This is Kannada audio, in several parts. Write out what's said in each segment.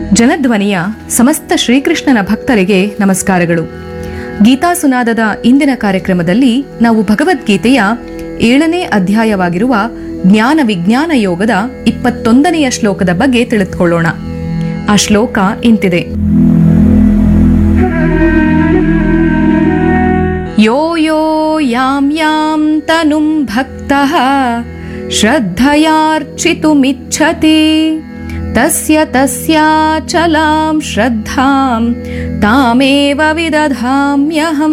ಜನಧ್ವನಿಯ ಸಮಸ್ತ ಶ್ರೀಕೃಷ್ಣನ ಭಕ್ತರಿಗೆ ನಮಸ್ಕಾರಗಳು ಗೀತಾ ಸುನಾದದ ಇಂದಿನ ಕಾರ್ಯಕ್ರಮದಲ್ಲಿ ನಾವು ಭಗವದ್ಗೀತೆಯ ಏಳನೇ ಅಧ್ಯಾಯವಾಗಿರುವ ಜ್ಞಾನ ವಿಜ್ಞಾನ ಯೋಗದ ಇಪ್ಪತ್ತೊಂದನೆಯ ಶ್ಲೋಕದ ಬಗ್ಗೆ ತಿಳಿದುಕೊಳ್ಳೋಣ ಆ ಶ್ಲೋಕ ಇಂತಿದೆ ಯೋ ಯೋ ಯಾಂ ಯಾಂ ತನುಂ ಭಕ್ತಃ ಶ್ರದ್ಧಯಾರ್ಚಿತುಮಿಚ್ಛತಿ ತಸ್ಯ ತಸ್ಯಾಚಲಾಂ ಶ್ರದ್ಧಾಂ ತಾಮೇವ ವಿದಧಾಮ್ಯಹಂ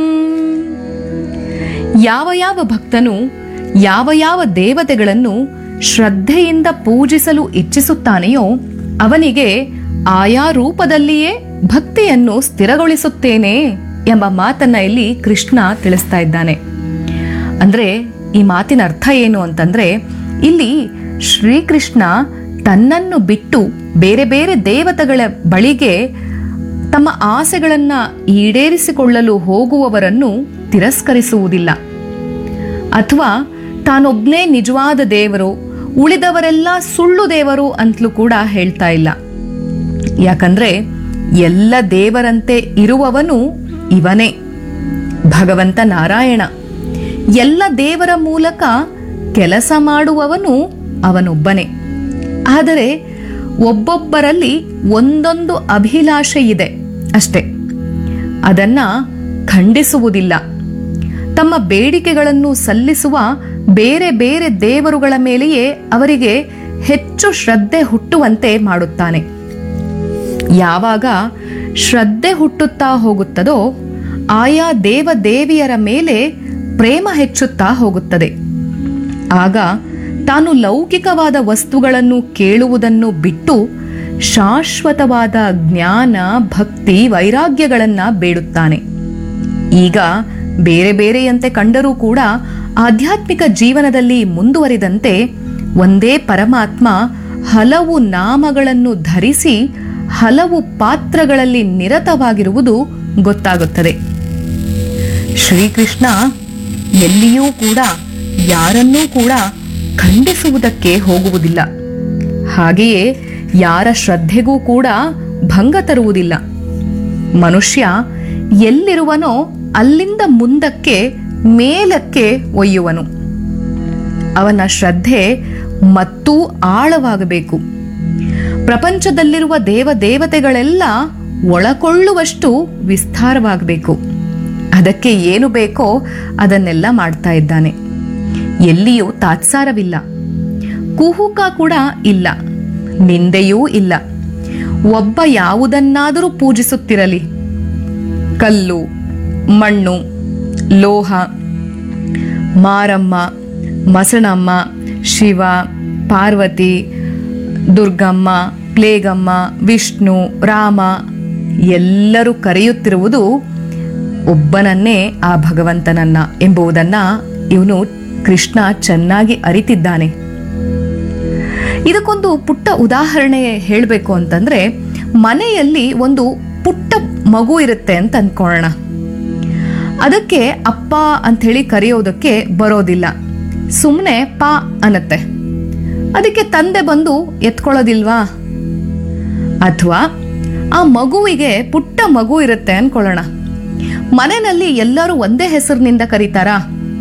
ಯಾವ ಯಾವ ಭಕ್ತನು ಯಾವ ಯಾವ ದೇವತೆಗಳನ್ನು ಶ್ರದ್ಧೆಯಿಂದ ಪೂಜಿಸಲು ಇಚ್ಛಿಸುತ್ತಾನೆಯೋ ಅವನಿಗೆ ಆಯಾ ರೂಪದಲ್ಲಿಯೇ ಭಕ್ತಿಯನ್ನು ಸ್ಥಿರಗೊಳಿಸುತ್ತೇನೆ ಎಂಬ ಮಾತನ್ನ ಇಲ್ಲಿ ಕೃಷ್ಣ ತಿಳಿಸ್ತಾ ಇದ್ದಾನೆ ಅಂದ್ರೆ ಈ ಮಾತಿನ ಅರ್ಥ ಏನು ಅಂತಂದ್ರೆ ಇಲ್ಲಿ ಶ್ರೀಕೃಷ್ಣ ತನ್ನನ್ನು ಬಿಟ್ಟು ಬೇರೆ ಬೇರೆ ದೇವತೆಗಳ ಬಳಿಗೆ ತಮ್ಮ ಆಸೆಗಳನ್ನ ಈಡೇರಿಸಿಕೊಳ್ಳಲು ಹೋಗುವವರನ್ನು ತಿರಸ್ಕರಿಸುವುದಿಲ್ಲ ಅಥವಾ ತಾನೊಬ್ನೇ ನಿಜವಾದ ದೇವರು ಉಳಿದವರೆಲ್ಲ ಸುಳ್ಳು ದೇವರು ಅಂತಲೂ ಕೂಡ ಹೇಳ್ತಾ ಇಲ್ಲ ಯಾಕಂದ್ರೆ ಎಲ್ಲ ದೇವರಂತೆ ಇರುವವನು ಇವನೇ ಭಗವಂತ ನಾರಾಯಣ ಎಲ್ಲ ದೇವರ ಮೂಲಕ ಕೆಲಸ ಮಾಡುವವನು ಅವನೊಬ್ಬನೇ ಆದರೆ ಒಬ್ಬೊಬ್ಬರಲ್ಲಿ ಒಂದೊಂದು ಅಭಿಲಾಷೆ ಇದೆ ಅಷ್ಟೇ ಅದನ್ನ ಖಂಡಿಸುವುದಿಲ್ಲ ತಮ್ಮ ಬೇಡಿಕೆಗಳನ್ನು ಸಲ್ಲಿಸುವ ಬೇರೆ ಬೇರೆ ದೇವರುಗಳ ಮೇಲೆಯೇ ಅವರಿಗೆ ಹೆಚ್ಚು ಶ್ರದ್ಧೆ ಹುಟ್ಟುವಂತೆ ಮಾಡುತ್ತಾನೆ ಯಾವಾಗ ಶ್ರದ್ಧೆ ಹುಟ್ಟುತ್ತಾ ಹೋಗುತ್ತದೋ ಆಯಾ ದೇವ ದೇವಿಯರ ಮೇಲೆ ಪ್ರೇಮ ಹೆಚ್ಚುತ್ತಾ ಹೋಗುತ್ತದೆ ಆಗ ತಾನು ಲೌಕಿಕವಾದ ವಸ್ತುಗಳನ್ನು ಕೇಳುವುದನ್ನು ಬಿಟ್ಟು ಶಾಶ್ವತವಾದ ಜ್ಞಾನ ಭಕ್ತಿ ವೈರಾಗ್ಯಗಳನ್ನ ಬೇಡುತ್ತಾನೆ ಈಗ ಬೇರೆ ಬೇರೆಯಂತೆ ಕಂಡರೂ ಕೂಡ ಆಧ್ಯಾತ್ಮಿಕ ಜೀವನದಲ್ಲಿ ಮುಂದುವರಿದಂತೆ ಒಂದೇ ಪರಮಾತ್ಮ ಹಲವು ನಾಮಗಳನ್ನು ಧರಿಸಿ ಹಲವು ಪಾತ್ರಗಳಲ್ಲಿ ನಿರತವಾಗಿರುವುದು ಗೊತ್ತಾಗುತ್ತದೆ ಶ್ರೀಕೃಷ್ಣ ಎಲ್ಲಿಯೂ ಕೂಡ ಯಾರನ್ನೂ ಕೂಡ ಖಂಡಿಸುವುದಕ್ಕೆ ಹೋಗುವುದಿಲ್ಲ ಹಾಗೆಯೇ ಯಾರ ಶ್ರದ್ಧೆಗೂ ಕೂಡ ಭಂಗ ತರುವುದಿಲ್ಲ ಮನುಷ್ಯ ಎಲ್ಲಿರುವನೋ ಅಲ್ಲಿಂದ ಮುಂದಕ್ಕೆ ಮೇಲಕ್ಕೆ ಒಯ್ಯುವನು ಅವನ ಶ್ರದ್ಧೆ ಮತ್ತೂ ಆಳವಾಗಬೇಕು ಪ್ರಪಂಚದಲ್ಲಿರುವ ದೇವ ದೇವತೆಗಳೆಲ್ಲ ಒಳಕೊಳ್ಳುವಷ್ಟು ವಿಸ್ತಾರವಾಗಬೇಕು ಅದಕ್ಕೆ ಏನು ಬೇಕೋ ಅದನ್ನೆಲ್ಲ ಮಾಡ್ತಾ ಇದ್ದಾನೆ ಎಲ್ಲಿಯೂ ತಾತ್ಸಾರವಿಲ್ಲ ಕುಹುಕ ಕೂಡ ಇಲ್ಲ ನಿಂದೆಯೂ ಇಲ್ಲ ಒಬ್ಬ ಯಾವುದನ್ನಾದರೂ ಪೂಜಿಸುತ್ತಿರಲಿ ಕಲ್ಲು ಮಣ್ಣು ಲೋಹ ಮಾರಮ್ಮ ಮಸಣಮ್ಮ ಶಿವ ಪಾರ್ವತಿ ದುರ್ಗಮ್ಮ ಪ್ಲೇಗಮ್ಮ ವಿಷ್ಣು ರಾಮ ಎಲ್ಲರೂ ಕರೆಯುತ್ತಿರುವುದು ಒಬ್ಬನನ್ನೇ ಆ ಭಗವಂತನನ್ನ ಎಂಬುದನ್ನ ಇವನು ಕೃಷ್ಣ ಚೆನ್ನಾಗಿ ಅರಿತಿದ್ದಾನೆ ಇದಕ್ಕೊಂದು ಪುಟ್ಟ ಉದಾಹರಣೆ ಹೇಳಬೇಕು ಅಂತಂದ್ರೆ ಮನೆಯಲ್ಲಿ ಒಂದು ಪುಟ್ಟ ಮಗು ಇರುತ್ತೆ ಅಂತ ಅನ್ಕೊಳ್ಳೋಣ ಅದಕ್ಕೆ ಅಪ್ಪ ಅಂಥೇಳಿ ಕರೆಯೋದಕ್ಕೆ ಬರೋದಿಲ್ಲ ಸುಮ್ಮನೆ ಪಾ ಅನ್ನತ್ತೆ ಅದಕ್ಕೆ ತಂದೆ ಬಂದು ಎತ್ಕೊಳ್ಳೋದಿಲ್ವಾ ಅಥವಾ ಆ ಮಗುವಿಗೆ ಪುಟ್ಟ ಮಗು ಇರುತ್ತೆ ಅನ್ಕೊಳ್ಳೋಣ ಮನೆಯಲ್ಲಿ ಎಲ್ಲರೂ ಒಂದೇ ಹೆಸರಿನಿಂದ ಕರೀತಾರಾ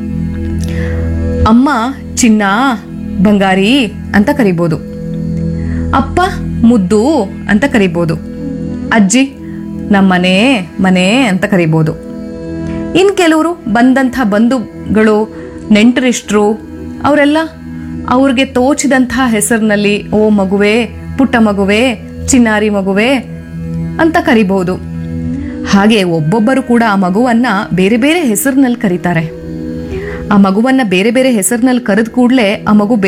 ಅಮ್ಮ ಚಿನ್ನ ಬಂಗಾರಿ ಅಂತ ಕರಿಬೋದು ಅಪ್ಪ ಮುದ್ದು ಅಂತ ಕರಿಬೋದು ಅಜ್ಜಿ ನಮ್ಮನೆ ಮನೆ ಅಂತ ಕರಿಬೋದು ಇನ್ ಕೆಲವರು ಬಂದಂಥ ಬಂಧುಗಳು ನೆಂಟರಿಷ್ಟ್ರು ಅವರೆಲ್ಲ ಅವ್ರಿಗೆ ತೋಚಿದಂಥ ಹೆಸರಿನಲ್ಲಿ ಓ ಮಗುವೆ ಪುಟ್ಟ ಮಗುವೆ ಚಿನ್ನಾರಿ ಮಗುವೆ ಅಂತ ಕರಿಬಹುದು ಹಾಗೆ ಒಬ್ಬೊಬ್ಬರು ಕೂಡ ಆ ಮಗುವನ್ನ ಬೇರೆ ಬೇರೆ ಹೆಸರಿನಲ್ಲಿ ಕರೀತಾರೆ ಆ ಮಗುವನ್ನ ಬೇರೆ ಬೇರೆ ಹೆಸರಿನಲ್ಲಿ ಕರೆದ ಕೂಡಲೇ ಆ ಮಗು